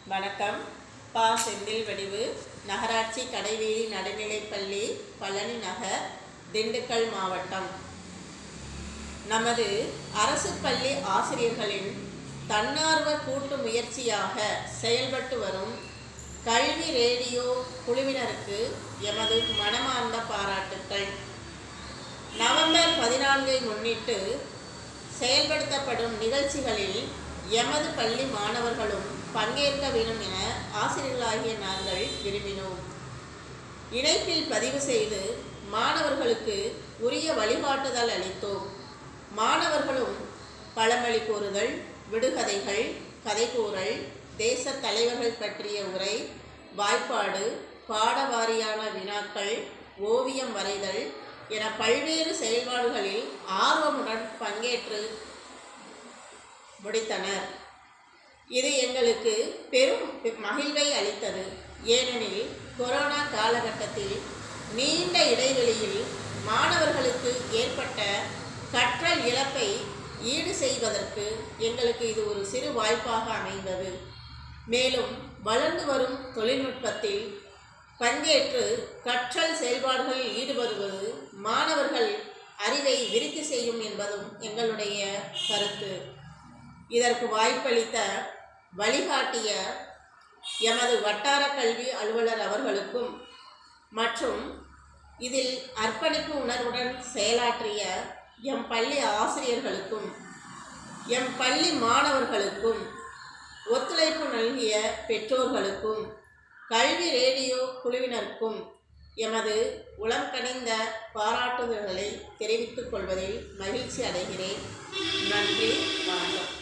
வணக்கம் பா செந்தில் வடிவு நகராட்சி கடைவீதி நடுநிலைப்பள்ளி பழனி நகர் திண்டுக்கல் மாவட்டம் நமது அரசு பள்ளி ஆசிரியர்களின் தன்னார்வ கூட்டு முயற்சியாக செயல்பட்டு வரும் கல்வி ரேடியோ குழுவினருக்கு எமது மனமார்ந்த பாராட்டுக்கள் நவம்பர் பதினான்கை முன்னிட்டு செயல்படுத்தப்படும் நிகழ்ச்சிகளில் எமது பள்ளி மாணவர்களும் பங்கேற்க வேண்டும் என ஆசிரியர்களாகிய நாங்கள் விரும்பினோம் இணைப்பில் பதிவு செய்து மாணவர்களுக்கு உரிய வழிகாட்டுதல் அளித்தோம் மாணவர்களும் பழமொழி கூறுதல் விடுகதைகள் கதைகூறல் தேச தலைவர்கள் பற்றிய உரை வாய்ப்பாடு பாடவாரியான வினாக்கள் ஓவியம் வரைதல் என பல்வேறு செயல்பாடுகளில் ஆர்வமுடன் பங்கேற்று முடித்தனர் இது எங்களுக்கு பெரும் மகிழ்வை அளித்தது ஏனெனில் கொரோனா காலகட்டத்தில் நீண்ட இடைவெளியில் மாணவர்களுக்கு ஏற்பட்ட கற்றல் இழப்பை ஈடு செய்வதற்கு எங்களுக்கு இது ஒரு சிறு வாய்ப்பாக அமைந்தது மேலும் வளர்ந்து வரும் தொழில்நுட்பத்தில் பங்கேற்று கற்றல் செயல்பாடுகளில் ஈடுபடுவது மாணவர்கள் அறிவை விருத்தி செய்யும் என்பதும் எங்களுடைய கருத்து இதற்கு வாய்ப்பளித்த வழிகாட்டிய எமது வட்டார கல்வி அலுவலர் அவர்களுக்கும் மற்றும் இதில் அர்ப்பணிப்பு உணர்வுடன் செயலாற்றிய எம் பள்ளி ஆசிரியர்களுக்கும் எம் பள்ளி மாணவர்களுக்கும் ஒத்துழைப்பு நல்கிய பெற்றோர்களுக்கும் கல்வி ரேடியோ குழுவினருக்கும் எமது உளம் கனிந்த பாராட்டுதல்களை தெரிவித்துக் கொள்வதில் மகிழ்ச்சி அடைகிறேன் நன்றி வணக்கம்